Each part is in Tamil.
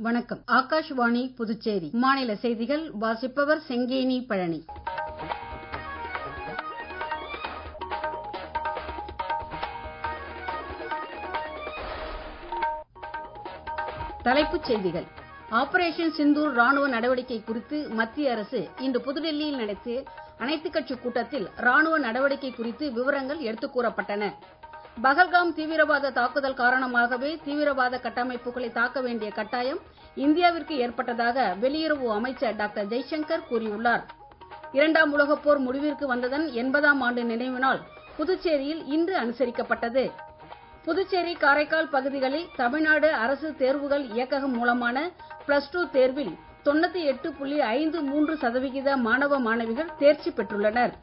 வணக்கம் ஆகாஷ்வாணி புதுச்சேரி மாநில செய்திகள் வாசிப்பவர் செங்கேனி பழனி தலைப்புச் செய்திகள் ஆபரேஷன் சிந்தூர் ராணுவ நடவடிக்கை குறித்து மத்திய அரசு இன்று புதுடெல்லியில் நடத்திய அனைத்துக் கட்சி கூட்டத்தில் ராணுவ நடவடிக்கை குறித்து விவரங்கள் எடுத்துக் கூறப்பட்டன பகல்காம் தீவிரவாத தாக்குதல் காரணமாகவே தீவிரவாத கட்டமைப்புகளை தாக்க வேண்டிய கட்டாயம் இந்தியாவிற்கு ஏற்பட்டதாக வெளியுறவு அமைச்சர் டாக்டர் ஜெய்சங்கர் கூறியுள்ளார் இரண்டாம் உலகப் போர் முடிவிற்கு வந்ததன் எண்பதாம் ஆண்டு நினைவு நாள் புதுச்சேரியில் இன்று அனுசரிக்கப்பட்டது புதுச்சேரி காரைக்கால் பகுதிகளில் தமிழ்நாடு அரசு தேர்வுகள் இயக்ககம் மூலமான பிளஸ் டூ தேர்வில் தொண்ணூத்தி எட்டு புள்ளி ஐந்து மூன்று சதவிகித மாணவ மாணவிகள் தேர்ச்சி பெற்றுள்ளனர்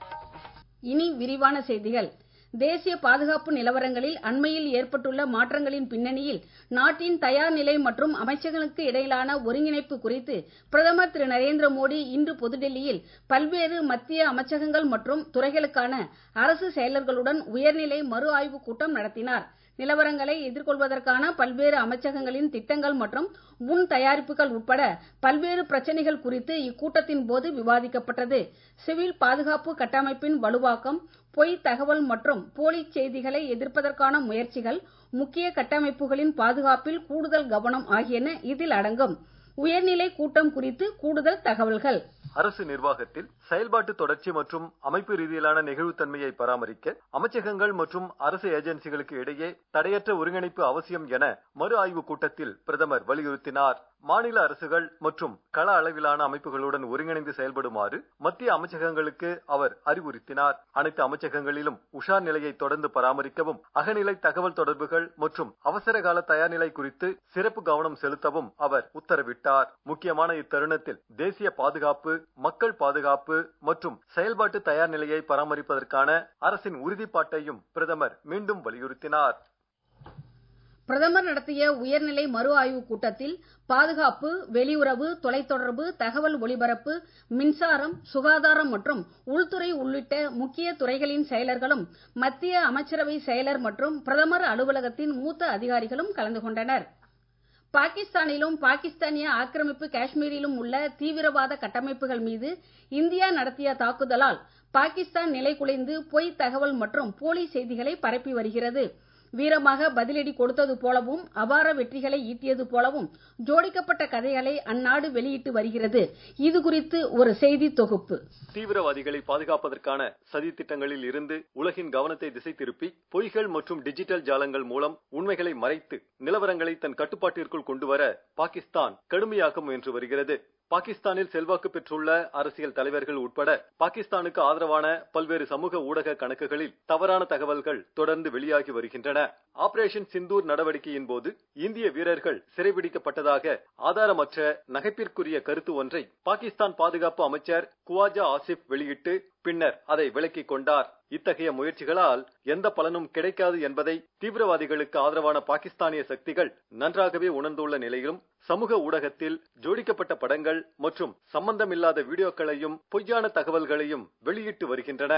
இனி விரிவான செய்திகள் தேசிய பாதுகாப்பு நிலவரங்களில் அண்மையில் ஏற்பட்டுள்ள மாற்றங்களின் பின்னணியில் நாட்டின் தயார் நிலை மற்றும் அமைச்சர்களுக்கு இடையிலான ஒருங்கிணைப்பு குறித்து பிரதமர் திரு நரேந்திர மோடி இன்று புதுடெல்லியில் பல்வேறு மத்திய அமைச்சகங்கள் மற்றும் துறைகளுக்கான அரசு செயலர்களுடன் உயர்நிலை மறு ஆய்வுக் கூட்டம் நடத்தினார் நிலவரங்களை எதிர்கொள்வதற்கான பல்வேறு அமைச்சகங்களின் திட்டங்கள் மற்றும் முன் தயாரிப்புகள் உட்பட பல்வேறு பிரச்சனைகள் குறித்து இக்கூட்டத்தின் போது விவாதிக்கப்பட்டது சிவில் பாதுகாப்பு கட்டமைப்பின் வலுவாக்கம் பொய் தகவல் மற்றும் போலி செய்திகளை எதிர்ப்பதற்கான முயற்சிகள் முக்கிய கட்டமைப்புகளின் பாதுகாப்பில் கூடுதல் கவனம் ஆகியன இதில் அடங்கும் உயர்நிலை கூட்டம் குறித்து கூடுதல் தகவல்கள் அரசு நிர்வாகத்தில் செயல்பாட்டு தொடர்ச்சி மற்றும் அமைப்பு ரீதியிலான நெகிழ்வுத்தன்மையை பராமரிக்க அமைச்சகங்கள் மற்றும் அரசு ஏஜென்சிகளுக்கு இடையே தடையற்ற ஒருங்கிணைப்பு அவசியம் என மறு ஆய்வு கூட்டத்தில் பிரதமர் வலியுறுத்தினார் மாநில அரசுகள் மற்றும் கள அளவிலான அமைப்புகளுடன் ஒருங்கிணைந்து செயல்படுமாறு மத்திய அமைச்சகங்களுக்கு அவர் அறிவுறுத்தினார் அனைத்து அமைச்சகங்களிலும் உஷார் நிலையை தொடர்ந்து பராமரிக்கவும் அகநிலை தகவல் தொடர்புகள் மற்றும் அவசர கால தயார்நிலை குறித்து சிறப்பு கவனம் செலுத்தவும் அவர் உத்தரவிட்டார் முக்கியமான இத்தருணத்தில் தேசிய பாதுகாப்பு மக்கள் பாதுகாப்பு மற்றும் செயல்பாட்டு தயார் நிலையை பராமரிப்பதற்கான அரசின் உறுதிப்பாட்டையும் பிரதமர் மீண்டும் வலியுறுத்தினார் பிரதமர் நடத்திய உயர்நிலை மறு ஆய்வுக் கூட்டத்தில் பாதுகாப்பு வெளியுறவு தொலைத்தொடர்பு தகவல் ஒலிபரப்பு மின்சாரம் சுகாதாரம் மற்றும் உள்துறை உள்ளிட்ட முக்கிய துறைகளின் செயலர்களும் மத்திய அமைச்சரவை செயலர் மற்றும் பிரதமர் அலுவலகத்தின் மூத்த அதிகாரிகளும் கலந்து கொண்டனர் பாகிஸ்தானிலும் பாகிஸ்தானிய ஆக்கிரமிப்பு காஷ்மீரிலும் உள்ள தீவிரவாத கட்டமைப்புகள் மீது இந்தியா நடத்திய தாக்குதலால் பாகிஸ்தான் நிலைகுலைந்து பொய் தகவல் மற்றும் போலி செய்திகளை பரப்பி வருகிறது வீரமாக பதிலடி கொடுத்தது போலவும் அபார வெற்றிகளை ஈட்டியது போலவும் ஜோடிக்கப்பட்ட கதைகளை அந்நாடு வெளியிட்டு வருகிறது இது குறித்து ஒரு செய்தி தொகுப்பு தீவிரவாதிகளை பாதுகாப்பதற்கான சதி திட்டங்களில் இருந்து உலகின் கவனத்தை திசை திருப்பி பொய்கள் மற்றும் டிஜிட்டல் ஜாலங்கள் மூலம் உண்மைகளை மறைத்து நிலவரங்களை தன் கட்டுப்பாட்டிற்குள் கொண்டுவர பாகிஸ்தான் கடுமையாக முயன்று வருகிறது பாகிஸ்தானில் செல்வாக்கு பெற்றுள்ள அரசியல் தலைவர்கள் உட்பட பாகிஸ்தானுக்கு ஆதரவான பல்வேறு சமூக ஊடக கணக்குகளில் தவறான தகவல்கள் தொடர்ந்து வெளியாகி வருகின்றன ஆபரேஷன் சிந்தூர் நடவடிக்கையின் போது இந்திய வீரர்கள் சிறைபிடிக்கப்பட்டதாக ஆதாரமற்ற நகைப்பிற்குரிய கருத்து ஒன்றை பாகிஸ்தான் பாதுகாப்பு அமைச்சர் குவாஜா ஆசிப் வெளியிட்டு பின்னர் அதை விலக்கிக் கொண்டார் இத்தகைய முயற்சிகளால் எந்த பலனும் கிடைக்காது என்பதை தீவிரவாதிகளுக்கு ஆதரவான பாகிஸ்தானிய சக்திகள் நன்றாகவே உணர்ந்துள்ள நிலையிலும் சமூக ஊடகத்தில் ஜோடிக்கப்பட்ட படங்கள் மற்றும் சம்பந்தமில்லாத வீடியோக்களையும் பொய்யான தகவல்களையும் வெளியிட்டு வருகின்றன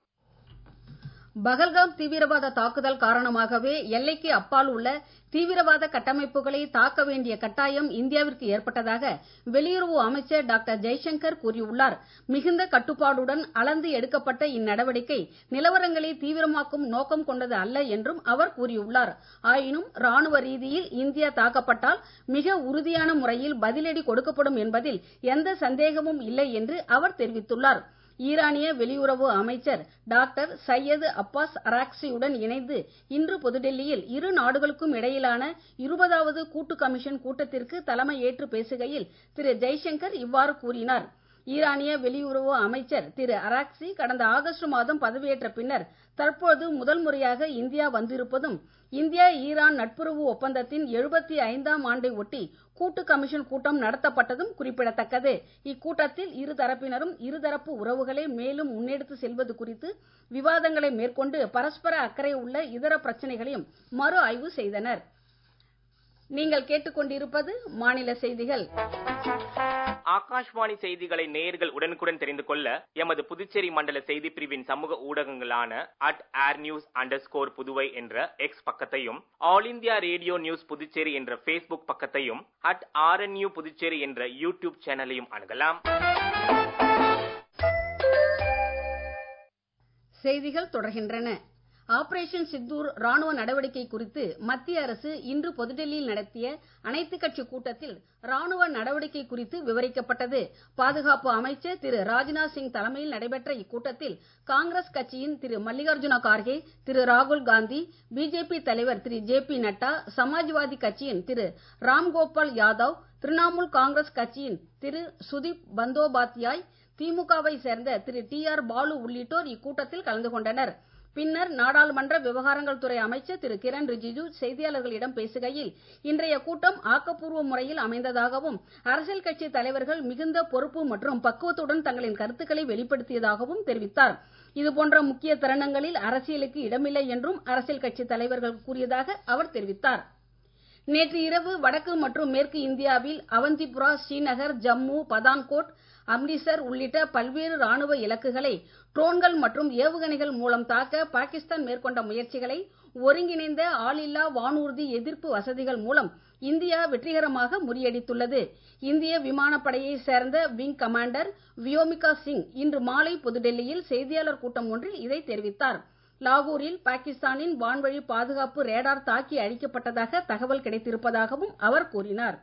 பகல்காம் தீவிரவாத தாக்குதல் காரணமாகவே எல்லைக்கு அப்பால் உள்ள தீவிரவாத கட்டமைப்புகளை தாக்க வேண்டிய கட்டாயம் இந்தியாவிற்கு ஏற்பட்டதாக வெளியுறவு அமைச்சர் டாக்டர் ஜெய்சங்கர் கூறியுள்ளார் மிகுந்த கட்டுப்பாடுடன் அளந்து எடுக்கப்பட்ட இந்நடவடிக்கை நிலவரங்களை தீவிரமாக்கும் நோக்கம் கொண்டது அல்ல என்றும் அவர் கூறியுள்ளார் ஆயினும் ராணுவ ரீதியில் இந்தியா தாக்கப்பட்டால் மிக உறுதியான முறையில் பதிலடி கொடுக்கப்படும் என்பதில் எந்த சந்தேகமும் இல்லை என்று அவர் தெரிவித்துள்ளார் ஈரானிய வெளியுறவு அமைச்சர் டாக்டர் சையது அப்பாஸ் அராக்சியுடன் இணைந்து இன்று புதுடெல்லியில் இரு நாடுகளுக்கும் இடையிலான இருபதாவது கூட்டு கமிஷன் கூட்டத்திற்கு தலைமை ஏற்று பேசுகையில் திரு ஜெய்சங்கர் இவ்வாறு கூறினார் ஈரானிய வெளியுறவு அமைச்சர் திரு அராக்சி கடந்த ஆகஸ்ட் மாதம் பதவியேற்ற பின்னர் தற்போது முதல் முறையாக இந்தியா வந்திருப்பதும் இந்தியா ஈரான் நட்புறவு ஒப்பந்தத்தின் எழுபத்தி ஐந்தாம் ஆண்டை ஒட்டி கூட்டு கமிஷன் கூட்டம் நடத்தப்பட்டதும் குறிப்பிடத்தக்கது இக்கூட்டத்தில் இரு தரப்பினரும் இருதரப்பு உறவுகளை மேலும் முன்னெடுத்து செல்வது குறித்து விவாதங்களை மேற்கொண்டு பரஸ்பர அக்கறை உள்ள இதர பிரச்சனைகளையும் மறு ஆய்வு செய்தனர் நீங்கள் கேட்டுக்கொண்டிருப்பது மாநில செய்திகள் ஆகாஷ்வாணி செய்திகளை நேயர்கள் உடனுக்குடன் தெரிந்து கொள்ள எமது புதுச்சேரி மண்டல செய்தி பிரிவின் சமூக ஊடகங்களான அட் ஏர் நியூஸ் அண்டர் ஸ்கோர் புதுவை என்ற எக்ஸ் பக்கத்தையும் All India Radio News Puducherry என்ற பேஸ்புக் பக்கத்தையும் அட் ஆர்என்யூ புதுச்சேரி என்ற யூடியூப் சேனலையும் அணுகலாம் செய்திகள் தொடர்கின்றன ஆபரேஷன் சித்தூர் ராணுவ நடவடிக்கை குறித்து மத்திய அரசு இன்று புதுடெல்லியில் நடத்திய அனைத்துக் கட்சி கூட்டத்தில் ராணுவ நடவடிக்கை குறித்து விவரிக்கப்பட்டது பாதுகாப்பு அமைச்சர் திரு ராஜ்நாத் சிங் தலைமையில் நடைபெற்ற இக்கூட்டத்தில் காங்கிரஸ் கட்சியின் திரு மல்லிகார்ஜுன கார்கே திரு ராகுல் காந்தி பிஜேபி தலைவர் திரு ஜே பி நட்டா சமாஜ்வாதி கட்சியின் திரு ராம்கோபால் யாதவ் திரிணாமுல் காங்கிரஸ் கட்சியின் திரு சுதீப் பந்தோபாத்யாய் திமுகவை சேர்ந்த திரு டி ஆர் பாலு உள்ளிட்டோர் இக்கூட்டத்தில் கலந்து கொண்டனர் பின்னர் நாடாளுமன்ற விவகாரங்கள் துறை அமைச்சர் திரு கிரண் ரிஜிஜு செய்தியாளர்களிடம் பேசுகையில் இன்றைய கூட்டம் ஆக்கப்பூர்வ முறையில் அமைந்ததாகவும் அரசியல் கட்சி தலைவர்கள் மிகுந்த பொறுப்பு மற்றும் பக்குவத்துடன் தங்களின் கருத்துக்களை வெளிப்படுத்தியதாகவும் தெரிவித்தார் இதுபோன்ற முக்கிய தருணங்களில் அரசியலுக்கு இடமில்லை என்றும் அரசியல் கட்சி தலைவர்கள் கூறியதாக அவர் தெரிவித்தார் நேற்று இரவு வடக்கு மற்றும் மேற்கு இந்தியாவில் அவந்திபுரா ஸ்ரீநகர் ஜம்மு பதான்கோட் அம்ரிசர் உள்ளிட்ட பல்வேறு ராணுவ இலக்குகளை ட்ரோன்கள் மற்றும் ஏவுகணைகள் மூலம் தாக்க பாகிஸ்தான் மேற்கொண்ட முயற்சிகளை ஒருங்கிணைந்த ஆளில்லா வானூர்தி எதிர்ப்பு வசதிகள் மூலம் இந்தியா வெற்றிகரமாக முறியடித்துள்ளது இந்திய விமானப்படையை சேர்ந்த விங் கமாண்டர் வியோமிகா சிங் இன்று மாலை புதுடெல்லியில் செய்தியாளர் கூட்டம் ஒன்றில் இதை தெரிவித்தார் லாகூரில் பாகிஸ்தானின் வான்வழி பாதுகாப்பு ரேடார் தாக்கி அழிக்கப்பட்டதாக தகவல் கிடைத்திருப்பதாகவும் அவர் கூறினார்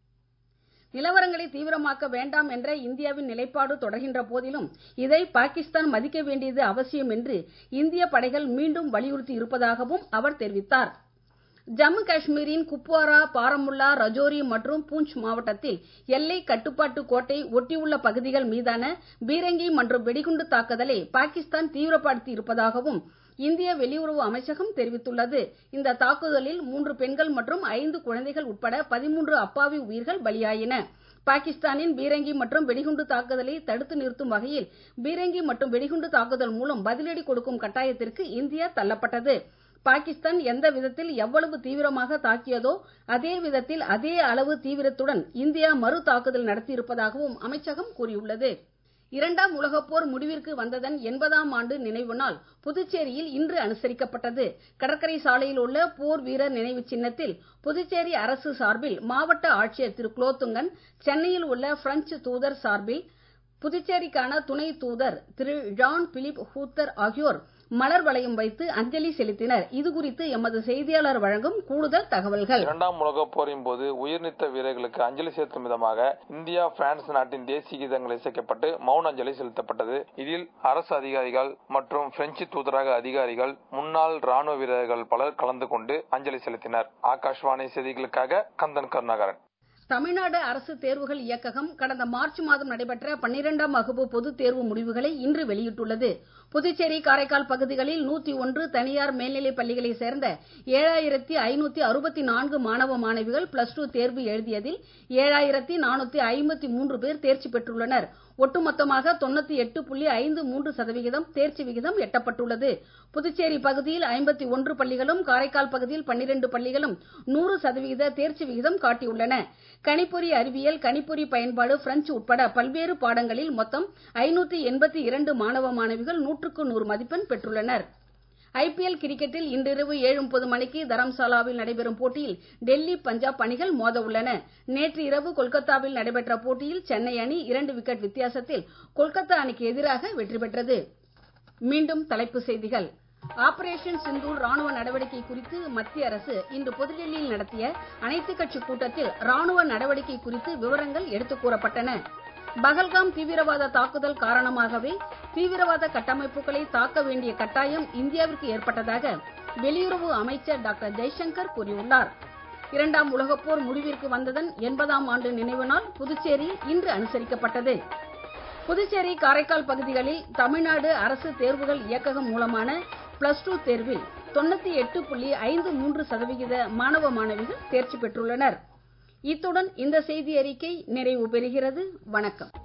நிலவரங்களை தீவிரமாக்க வேண்டாம் என்ற இந்தியாவின் நிலைப்பாடு தொடர்கின்ற போதிலும் இதை பாகிஸ்தான் மதிக்க வேண்டியது அவசியம் என்று இந்திய படைகள் மீண்டும் வலியுறுத்தி இருப்பதாகவும் அவர் தெரிவித்தார் ஜம்மு காஷ்மீரின் குப்வாரா பாரமுல்லா ரஜோரி மற்றும் பூஞ்ச் மாவட்டத்தில் எல்லை கட்டுப்பாட்டு கோட்டை ஒட்டியுள்ள பகுதிகள் மீதான பீரங்கி மற்றும் வெடிகுண்டு தாக்குதலை பாகிஸ்தான் தீவிரப்படுத்தி இருப்பதாகவும் இந்திய வெளியுறவு அமைச்சகம் தெரிவித்துள்ளது இந்த தாக்குதலில் மூன்று பெண்கள் மற்றும் ஐந்து குழந்தைகள் உட்பட பதிமூன்று அப்பாவி உயிர்கள் பலியாயின பாகிஸ்தானின் பீரங்கி மற்றும் வெடிகுண்டு தாக்குதலை தடுத்து நிறுத்தும் வகையில் பீரங்கி மற்றும் வெடிகுண்டு தாக்குதல் மூலம் பதிலடி கொடுக்கும் கட்டாயத்திற்கு இந்தியா தள்ளப்பட்டது பாகிஸ்தான் எந்த விதத்தில் எவ்வளவு தீவிரமாக தாக்கியதோ அதே விதத்தில் அதே அளவு தீவிரத்துடன் இந்தியா மறு தாக்குதல் நடத்தியிருப்பதாகவும் அமைச்சகம் கூறியுள்ளது இரண்டாம் உலகப் போர் முடிவிற்கு வந்ததன் எண்பதாம் ஆண்டு நினைவு நாள் புதுச்சேரியில் இன்று அனுசரிக்கப்பட்டது கடற்கரை சாலையில் உள்ள போர் வீரர் நினைவு சின்னத்தில் புதுச்சேரி அரசு சார்பில் மாவட்ட ஆட்சியர் திரு குலோத்துங்கன் சென்னையில் உள்ள பிரெஞ்சு தூதர் சார்பில் புதுச்சேரிக்கான துணை தூதர் திரு ஜான் பிலிப் ஹூத்தர் ஆகியோர் மலர் வளையம் வைத்து அஞ்சலி செலுத்தினர் இதுகுறித்து எமது செய்தியாளர் வழங்கும் கூடுதல் தகவல்கள் இரண்டாம் உலகப் போரின் போது உயிர்நீத்த வீரர்களுக்கு அஞ்சலி செலுத்தும் விதமாக இந்தியா பிரான்ஸ் நாட்டின் தேசிய கீதங்கள் இசைக்கப்பட்டு மௌன அஞ்சலி செலுத்தப்பட்டது இதில் அரசு அதிகாரிகள் மற்றும் பிரெஞ்சு தூதரக அதிகாரிகள் முன்னாள் ராணுவ வீரர்கள் பலர் கலந்து கொண்டு அஞ்சலி செலுத்தினர் ஆகாஷ்வாணி செய்திகளுக்காக கந்தன் கருணாகரன் தமிழ்நாடு அரசு தேர்வுகள் இயக்ககம் கடந்த மார்ச் மாதம் நடைபெற்ற பன்னிரெண்டாம் வகுப்பு பொதுத் தேர்வு முடிவுகளை இன்று வெளியிட்டுள்ளது புதுச்சேரி காரைக்கால் பகுதிகளில் நூத்தி ஒன்று தனியார் மேல்நிலைப் பள்ளிகளை சேர்ந்த ஏழாயிரத்தி ஐநூத்தி அறுபத்தி நான்கு மாணவ மாணவிகள் பிளஸ் டூ தேர்வு எழுதியதில் ஏழாயிரத்தி நானூத்தி ஐம்பத்தி மூன்று பேர் தேர்ச்சி பெற்றுள்ளனர் ஒட்டுமொத்தமாக தொண்ணூத்தி எட்டு புள்ளி ஐந்து மூன்று சதவிகிதம் தேர்ச்சி விகிதம் எட்டப்பட்டுள்ளது புதுச்சேரி பகுதியில் ஐம்பத்தி ஒன்று பள்ளிகளும் காரைக்கால் பகுதியில் பன்னிரண்டு பள்ளிகளும் நூறு சதவிகித தேர்ச்சி விகிதம் காட்டியுள்ளன கணிப்பொறி அறிவியல் கணிப்பொறி பயன்பாடு பிரெஞ்சு உட்பட பல்வேறு பாடங்களில் மொத்தம் ஐநூத்தி எண்பத்தி இரண்டு மாணவ மாணவிகள் நூற்றுக்கு நூறு மதிப்பெண் பெற்றுள்ளனர் ஐபிஎல் கிரிக்கெட்டில் இன்றிரவு ஏழு முப்பது மணிக்கு தரம்சாலாவில் நடைபெறும் போட்டியில் டெல்லி பஞ்சாப் அணிகள் மோத உள்ளன நேற்று இரவு கொல்கத்தாவில் நடைபெற்ற போட்டியில் சென்னை அணி இரண்டு விக்கெட் வித்தியாசத்தில் கொல்கத்தா அணிக்கு எதிராக வெற்றி பெற்றது மீண்டும் தலைப்புச் செய்திகள் ஆபரேஷன் சிந்தூர் ராணுவ நடவடிக்கை குறித்து மத்திய அரசு இன்று புதுடெல்லியில் நடத்திய அனைத்துக் கட்சி கூட்டத்தில் ராணுவ நடவடிக்கை குறித்து விவரங்கள் எடுத்துக் கூறப்பட்டன பகல்காம் தீவிரவாத தாக்குதல் காரணமாகவே தீவிரவாத கட்டமைப்புகளை தாக்க வேண்டிய கட்டாயம் இந்தியாவிற்கு ஏற்பட்டதாக வெளியுறவு அமைச்சர் டாக்டர் ஜெய்சங்கர் கூறியுள்ளார் இரண்டாம் உலகப் போர் முடிவிற்கு வந்ததன் எண்பதாம் ஆண்டு நினைவு நாள் புதுச்சேரியில் இன்று அனுசரிக்கப்பட்டது புதுச்சேரி காரைக்கால் பகுதிகளில் தமிழ்நாடு அரசு தேர்வுகள் இயக்ககம் மூலமான பிளஸ் டூ தேர்வில் தொண்ணூத்தி எட்டு புள்ளி ஐந்து மூன்று சதவிகித மாணவ மாணவிகள் தேர்ச்சி பெற்றுள்ளனர் இத்துடன் இந்த செய்தி அறிக்கை நிறைவு பெறுகிறது வணக்கம்